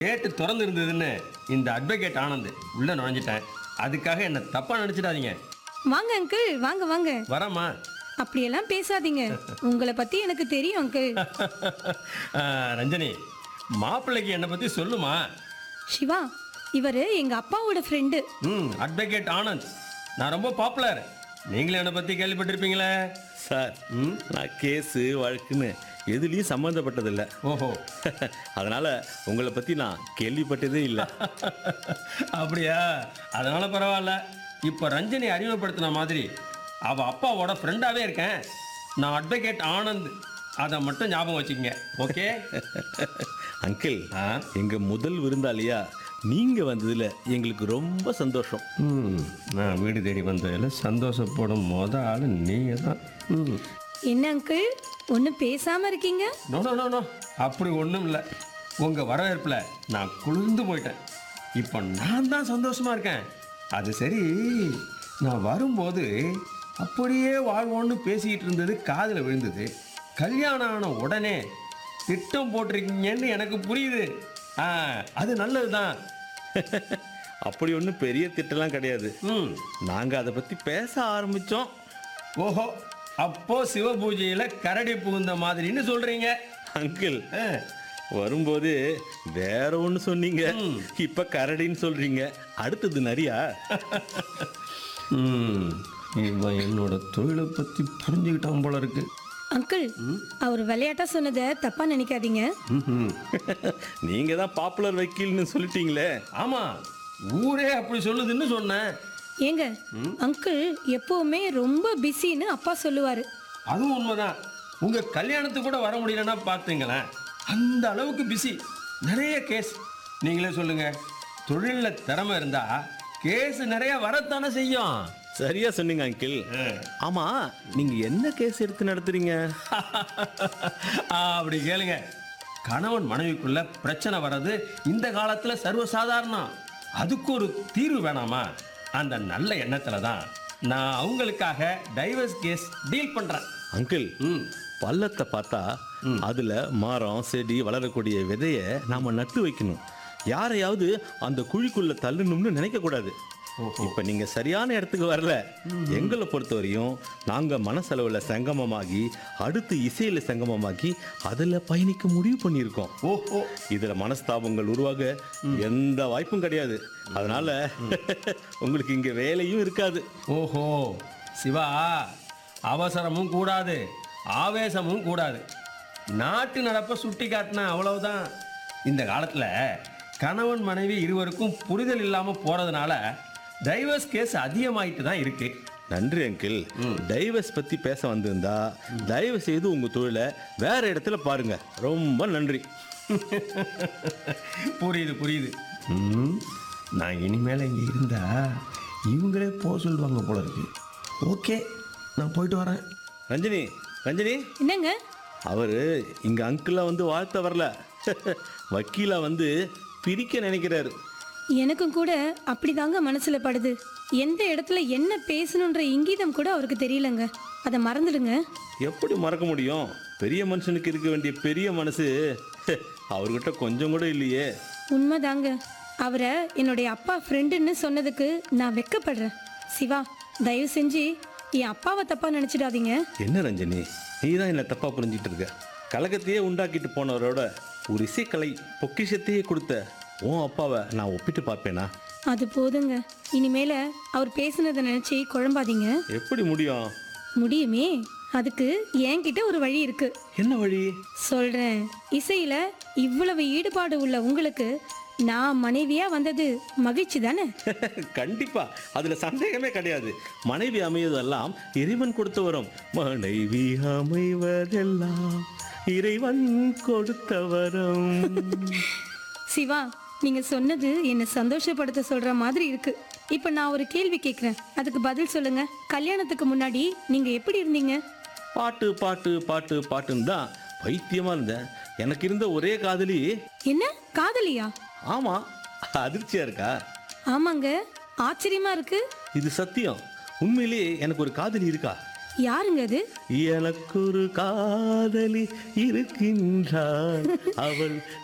கேட்டு திறந்து இருந்ததுன்னு இந்த அட்வொகேட் ஆனந்த் உள்ள நுழைஞ்சிட்டேன் அதுக்காக என்ன தப்பா நினைச்சிடாதீங்க வாங்க அங்கிள் வாங்க வாங்க வரமா அப்படியெல்லாம் பேசாதீங்க உங்களை பத்தி எனக்கு தெரியும் அங்கிள் ரஞ்சனி மாப்பிள்ளைக்கு என்னை பத்தி சொல்லுமா சிவா இவரு எங்க அப்பாவோட ஃப்ரெண்டு ம் அட்வொகேட் ஆனந்த் நான் ரொம்ப பாப்புலர் நீங்களும் என்னை பத்தி கேள்விப்பட்டிருப்பீங்களே சார் ம் நான் கேஸு வழக்குன்னு எதுலேயும் சம்மந்தப்பட்டதில்லை ஓஹோ அதனால உங்களை பற்றி நான் கேள்விப்பட்டதே இல்லை அப்படியா அதனால பரவாயில்ல இப்போ ரஞ்சனி அறிமுகப்படுத்தின மாதிரி அவ அப்பாவோட ஃப்ரெண்டாவே இருக்கேன் நான் அட்வொகேட் ஆனந்த் அதை மட்டும் ஞாபகம் வச்சுக்கங்க ஓகே அங்கிள் ஆ எங்கள் முதல் விருந்தாளியா நீங்கள் வந்ததில் எங்களுக்கு ரொம்ப சந்தோஷம் ம் நான் வீடு தேடி வந்ததில் சந்தோஷப்படும் மொத ஆள் நீங்கள் தான் ம் என்ன அங்கிள் ஒன்றும் பேசாம இருக்கீங்க நோ நோ நோ நோ அப்படி ஒன்றும் இல்லை உங்கள் வரவேற்பில் நான் குளிர்ந்து போயிட்டேன் இப்போ நான் தான் சந்தோஷமா இருக்கேன் அது சரி நான் வரும்போது அப்படியே வாழ்வோன்னு பேசிக்கிட்டு இருந்தது காதில் விழுந்தது கல்யாணம் ஆன உடனே திட்டம் போட்டிருக்கீங்கன்னு எனக்கு புரியுது ஆ அது நல்லது தான் அப்படி ஒன்றும் பெரிய திட்டம்லாம் கிடையாது ம் நாங்கள் அதை பற்றி பேச ஆரம்பித்தோம் ஓஹோ அப்போ சிவபூஜையில் கரடி புகுந்த மாதிரின்னு சொல்கிறீங்க அங்கிள் ஆ வரும்போது வேற ஒன்று சொன்னீங்க இப்போ கரடின்னு சொல்கிறீங்க அடுத்தது நிறையா ம், இவன் என்னோட தொழிலை பத்தி புரிஞ்சுக்கிட்டான் போல இருக்கு அங்கிள் அவர் விளையாட்டா சொன்னதை தப்பா நினைக்காதீங்க ம்ஹும். நீங்கள் தான் பாப்புலர் வக்கீல்னு சொல்லிட்டீங்களே ஆமா ஊரே அப்படி சொல்லுதுன்னு சொன்னேன் ஏங்க அங்கிள் எப்பவுமே ரொம்ப பிஸின்னு அப்பா சொல்லுவாரு அதுவும் உண்மைதான் உங்க கல்யாணத்துக்கு கூட வர முடியலன்னா பார்த்துங்களேன் அந்த அளவுக்கு பிஸி நிறைய கேஸ் நீங்களே சொல்லுங்க தொழில்ல திறமை இருந்தா கேஸ் நிறைய வரத்தானே செய்யும் சரியா சொன்னீங்க அங்கிள் ஆமா நீங்க என்ன கேஸ் எடுத்து நடத்துறீங்க அப்படி கேளுங்க கணவன் மனைவிக்குள்ள பிரச்சனை வர்றது இந்த காலத்துல சர்வசாதாரணம் அதுக்கு ஒரு தீர்வு வேணாமா அந்த நல்ல எண்ணத்துல தான் நான் அவங்களுக்காக டைவர்ஸ் கேஸ் டீல் பண்றேன் அங்கிள் ம் பள்ளத்தை பார்த்தா அதுல மரம் செடி வளரக்கூடிய விதைய நாம நட்டு வைக்கணும் யாரையாவது அந்த குழிக்குள்ள தள்ளணும்னு நினைக்க கூடாது இப்ப நீங்க சரியான இடத்துக்கு வரல எங்களை பொறுத்தவரையும் நாங்க மனசளவுல சங்கமமாகி அடுத்து இசையில சங்கமமாகி அதுல பயணிக்க முடிவு பண்ணியிருக்கோம் ஓஹோ இதுல மனஸ்தாபங்கள் உருவாக எந்த வாய்ப்பும் கிடையாது அதனால உங்களுக்கு இங்க வேலையும் இருக்காது ஓஹோ சிவா அவசரமும் கூடாது ஆவேசமும் கூடாது நாட்டு நடப்பை சுட்டி காட்டின அவ்வளவுதான் இந்த காலத்தில் கணவன் மனைவி இருவருக்கும் புரிதல் இல்லாமல் போகிறதுனால டைவர்ஸ் கேஸ் அதிகமாயிட்டு தான் இருக்கு நன்றி அங்கிள் டைவர்ஸ் பத்தி பேச வந்திருந்தா தயவு செய்து உங்க தொழிலை வேற இடத்துல பாருங்க ரொம்ப நன்றி புரியுது புரியுது ம், நான் இனிமேல் இங்கே இருந்தா இவங்களே போக சொல்லுவாங்க போல இருக்கு ஓகே நான் போயிட்டு வரேன் ரஞ்சினி ரஞ்சினி என்னங்க அவரு இங்க அங்கிளா வந்து வாழ்த்த வரல வக்கீலா வந்து பிரிக்க நினைக்கிறாரு எனக்கும் கூட அப்படிதாங்க மனசுல படுது எந்த இடத்துல என்ன பேசணுன்ற இங்கீதம் கூட அவருக்கு தெரியலங்க அதை மறந்துடுங்க எப்படி மறக்க முடியும் பெரிய மனுஷனுக்கு இருக்க வேண்டிய பெரிய மனசு அவர்கிட்ட கொஞ்சம் கூட இல்லையே உண்மைதாங்க அவரை என்னுடைய அப்பா ஃப்ரெண்டுன்னு சொன்னதுக்கு நான் வெக்கப்படுறேன் சிவா தயவு செஞ்சு என் அப்பாவை தப்பா நினைச்சிடாதீங்க என்ன ரஞ்சனி நீ தான் என்ன தப்பா புரிஞ்சிட்டு இருக்க கலகத்தையே உண்டாக்கிட்டு போனவரோட ஒரு இசைக்கலை பொக்கிஷத்தையே கொடுத்த உன் அப்பாவை நான் ஒப்பிட்டு பார்ப்பேனா அது போதுங்க இனிமேல அவர் பேசுனதை நினைச்சு குழம்பாதீங்க எப்படி முடியும் முடியுமே அதுக்கு என்கிட்ட ஒரு வழி இருக்கு என்ன வழி சொல்றேன் இசையில இவ்வளவு ஈடுபாடு உள்ள உங்களுக்கு நான் மனைவியா வந்தது மகிழ்ச்சி தானே கண்டிப்பா அதுல சந்தேகமே கிடையாது மனைவி அமைவதெல்லாம் இறைவன் கொடுத்து வரும் மனைவி அமைவதெல்லாம் இறைவன் கொடுத்த வரம் சிவா நீங்க சொன்னது என்னை சந்தோஷப்படுத்த சொல்ற மாதிரி இருக்கு இப்ப நான் ஒரு கேள்வி கேக்குறேன் அதுக்கு பதில் சொல்லுங்க கல்யாணத்துக்கு முன்னாடி நீங்க எப்படி இருந்தீங்க பாட்டு பாட்டு பாட்டு பாட்டுன்னு தான் பைத்தியமா இருந்தேன் எனக்கு இருந்த ஒரே காதலி என்ன காதலியா ஆமா அதிர்ச்சியா இருக்கா ஆமாங்க ஆச்சரியமா இருக்கு இது சத்தியம் உண்மையிலேயே எனக்கு ஒரு காதலி இருக்கா யாருங்க அது எனக்கு ஒரு காதலி இருக்கின்றாள் அவள்